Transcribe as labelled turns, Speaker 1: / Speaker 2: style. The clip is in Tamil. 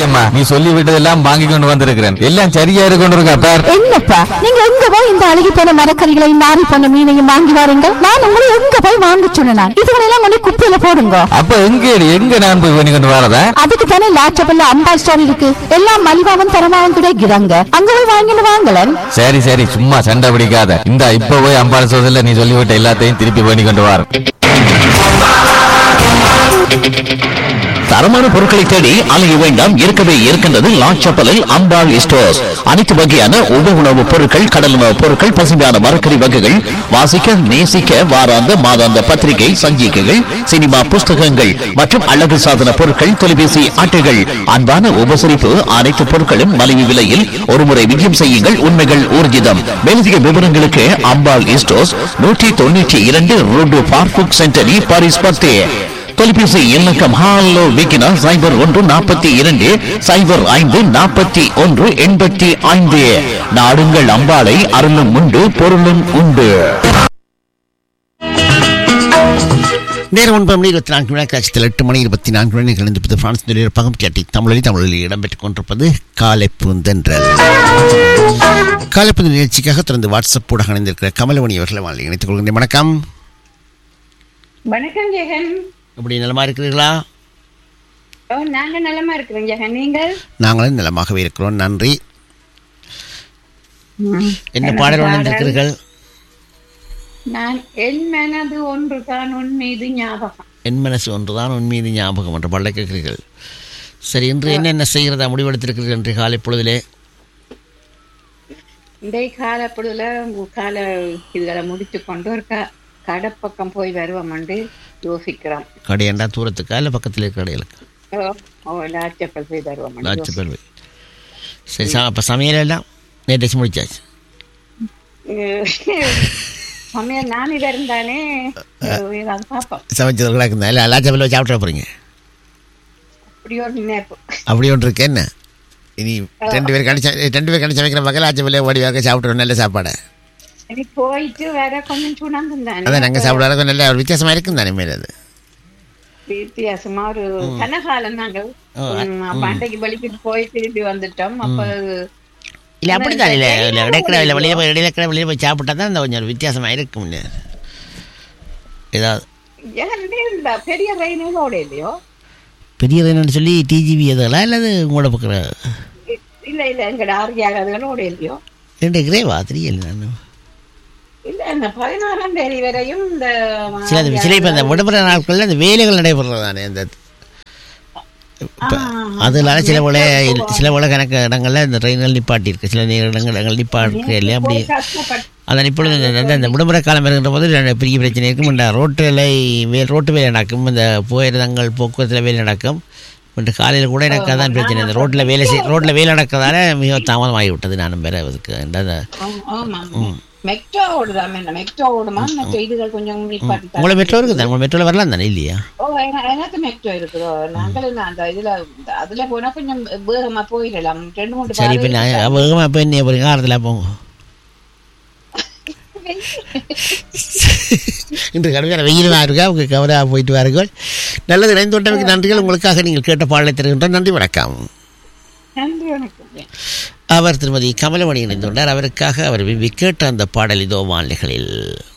Speaker 1: அம்மா நீ சொல்லி விட்டதெல்லாம் வாங்கி கொண்டு வந்திருக்கிறேன் எல்லாம் சரியா இருக்கு கொண்டு இருக்கா பார்
Speaker 2: என்னப்பா நீங்க எங்க போய் இந்த அழுகி போன மரக்கறிகளையும் நாரி போன மீனையும் வாங்கி வாருங்க நான் உங்களை எங்க போய் வாங்க சொன்னேன் இதுகளெல்லாம் கொண்டு குப்பையில போடுங்க
Speaker 1: அப்ப எங்க எங்க நான் போய் பண்ணி கொண்டு வரதா
Speaker 2: அதுக்கு தானே லாச்சபல்ல அம்பா ஸ்டோர் இருக்கு எல்லாம் மலிவாவும் தரமாவும் கிடைக்கிறாங்க அங்க போய் வாங்கிட்டு வாங்கலன்
Speaker 1: சரி சரி சும்மா சண்டை பிடிக்காத இந்த இப்ப போய் அம்பாள் சோதல நீ சொல்லிவிட்ட எல்லாத்தையும் திருப்பி பண்ணி கொண்டு வர
Speaker 3: தரமான பொருட்களை தேடி அலைய வேண்டாம் இருக்கவே இருக்கின்றது லாச்சப்பலில் அம்பாள் ஸ்டோர்ஸ் அனைத்து வகையான உப உணவுப் பொருட்கள் கடல் உணவுப் பொருட்கள் பசுமையான மரக்கறி வகைகள் வாசிக்க நேசிக்க வாராந்த மாதாந்த பத்திரிகை சஞ்சிகைகள் சினிமா புஸ்தகங்கள் மற்றும் அழகு சாதன பொருட்கள் தொலைபேசி அட்டைகள் அன்பான உபசரிப்பு அனைத்து பொருட்களும் மலிவு விலையில் ஒருமுறை விஜயம் செய்யுங்கள் உண்மைகள் ஊர்ஜிதம் மேலதிக விவரங்களுக்கு அம்பாள் ஸ்டோர்ஸ் நூற்றி தொண்ணூற்றி இரண்டு ரோடு பார்புக் சென்டரி பாரிஸ் பத்தே தொலைபேசி இலக்கம் ஹாலோ விக்கினா சைபர் ஒன்று நாற்பத்தி இரண்டு சைபர் ஐந்து நாற்பத்தி ஒன்று எண்பத்தி ஐந்து நாடுங்கள் அம்பாளை அருளும் உண்டு பொருளும் உண்டு நேரம் ஒன்பது மணி இருபத்தி நான்கு மணி காட்சியில் எட்டு மணி இருபத்தி நான்கு மணி கலந்து பிரான்ஸ் நிலையப்பகம் கேட்டி தமிழில் தமிழில் இடம்பெற்றுக் கொண்டிருப்பது காலை பூந்தென்றல் காலை பூந்த நிகழ்ச்சிக்காக தொடர்ந்து வாட்ஸ்அப் ஊடாக இணைந்திருக்கிற கமலமணி அவர்களை வாழ்க்கை இணைத்துக் கொள்கின்றேன் வணக்கம்
Speaker 4: வணக்கம் ஜெகன்
Speaker 3: எப்படி நலமா இருக்கிறீர்களா
Speaker 4: ஓ நாங்க நலமா இருக்கிறோம் ஜெகன் நீங்கள்
Speaker 3: நாங்களும் நலமாகவே இருக்கிறோம் நன்றி என்ன பாடல் வந்திருக்கிறீர்கள்
Speaker 4: நான் என் மனது ஒன்று தான் உன் மீது ஞாபகம்
Speaker 3: என் மனசு ஒன்றுதான் உன் மீது ஞாபகம் என்று பாடலை கேட்கிறீர்கள் சரி இன்று என்னென்ன செய்கிறதா முடிவெடுத்திருக்கிறீர்கள் இன்று காலை பொழுதிலே
Speaker 4: இன்றைய கால பொழுதுல உங்க கால இதுகளை முடித்து கொண்டு ஒரு க கடப்பக்கம் போய் வருவோம்ண்டு யோசிக்கிறோம்
Speaker 3: கடையண்டா தூரத்துக்கா இல்லை பக்கத்தில் இருக்கிற கடைகளுக்கு
Speaker 4: ஓ, ஓ லாச்சப்பல் போய் வருவோம்
Speaker 3: லாட்சி பேர் சரி சா அப்போ சமையல் எல்லாம் நேற்று முடிச்சாச்சு
Speaker 4: சமையல் நான் இது இருந்தானே ஏதாவது பார்ப்போம்
Speaker 3: சமைச்சதுக்கெல்லாம் இருந்தா இல்லை லாச்சப்பில் வச்சு சாப்பிட போகிறீங்க
Speaker 4: அப்படி ஒரு நினைப்பு
Speaker 3: அப்படி ஒன்று இருக்கு என்ன இனி ரெண்டு பேர் கணிச்ச ரெண்டு பேர் கணிச்சு சமைக்கிற பக்கம் லாச்சப்பில் ஓடி வாக்க சாப்பிட்றோம் நல்ல சாப்பாடு
Speaker 4: இனி போயிட்டு வேற கொஞ்சம் சுணங்கும்
Speaker 3: அதான்
Speaker 4: தானே
Speaker 3: நாங்கள் சாப்பிட்றதுக்கும் நல்ல ஒரு வித்தியாசமாக இருக்கும் தானே மேலே அது
Speaker 4: வித்தியாசமா ஒரு கனகாலம் நாங்கள் ம், அப்ப அன்றைக்கு வலிக்கிட்டு போய் திரும்பி வந்துட்டோம் அப்ப
Speaker 3: இல்லை அப்படி தான் இல்லை இல்லை இடைக்கிற இல்லை வெளியே போய் இடையில வெளியே போய் சாப்பிட்டா தான் இந்த கொஞ்சம் வித்தியாசமாக இருக்கும் இல்லையா? ஏதாவது
Speaker 4: ஏன் இந்த பெரிய ரயிலும் ஓட இல்லையோ
Speaker 3: பெரிய என்னன்னு சொல்லி டிஜிபி எதெல்லாம் இல்லது உங்களோட பக்கிற
Speaker 4: இ- இல்ல இல்ல எங்கட ஆரியாகாதுகள் ஓட இல்லையோ
Speaker 3: ரெண்டு கிரேவா தெரியல நான்
Speaker 4: இல்ல இந்த பதினாறாம் தேதி வரையும் இந்த
Speaker 3: சில சில இப்போ இந்த விடுமுறை நாட்களில் இந்த வேலைகள் நடைபெறுறது தானே இந்த இப்போ அதனால சில போல சில போல கணக்கு இடங்களில் இந்த ட்ரெயின்கள் நிப்பாட்டி இருக்கு சில நேர இடங்கள் இடங்கள் நிப்பாட்டு இல்லையா அப்படி
Speaker 4: கஷ்டப்பட்டு
Speaker 3: அதான் இப்பொழுது இந்த- இந்த- இந்த விடுமுறை காலம் இருக்கின்ற போது ரெண்டு பெரிய பிரச்சனை இருக்கும் இந்த ரோட்டில் வே ரோட்டு வேலை நடக்கும் இந்த போயிருந்தங்கள் போக்குவரத்தில் வேலை நடக்கும் இன்று காலையில் கூட எனக்கு அதான் பிரச்சனை இந்த ரோட்டில் வேலை செய் ரோட்டில் வேலை நடக்கிறதால மிக தாமதமாகி விட்டது நானும் வேற அதுக்கு இந்த
Speaker 4: ஆமா மெக்டோ ஓடுதாம் என்ன மெக்டோ ஓடுமா மற்ற இதுகள் கொஞ்சம் நிப்பாட்டி தரேன்.
Speaker 3: உங்களை மெட்ரோ இருக்குது உங்களை மெட்ரோவில் வரலாம் தானே இல்லையா
Speaker 4: ஓ என- எனக்கு மெக்டோ இருக்குதோ நாங்களும் நான் அந்த இதுல இந்த- அதுல போனா கொஞ்சம் வேகமா போயிடலாம் ரெண்டு மூணு
Speaker 3: சரி இப்போ
Speaker 4: பாதை
Speaker 3: நான் வேகமாக இப்போ என்ன போகிறீங்க ஆரத்தில் போங்க இன்று கடுமையான வெயிலாக இருக்கா உங்கள் கவராக போயிட்டு வாருங்கள் நல்லது இணைந்து விட்டமைக்கு நன்றிகள் உங்களுக்காக நீங்கள் கேட்ட பாடலை தருகின்றோம் நன்றி வணக்கம்
Speaker 4: நன்றி வணக்கம்
Speaker 3: அவர் திருமதி கமலமணி இணைந்துள்ளார் அவருக்காக அவர் விரும்பி கேட்ட அந்த பாடல் இதோ வானிலைகளில்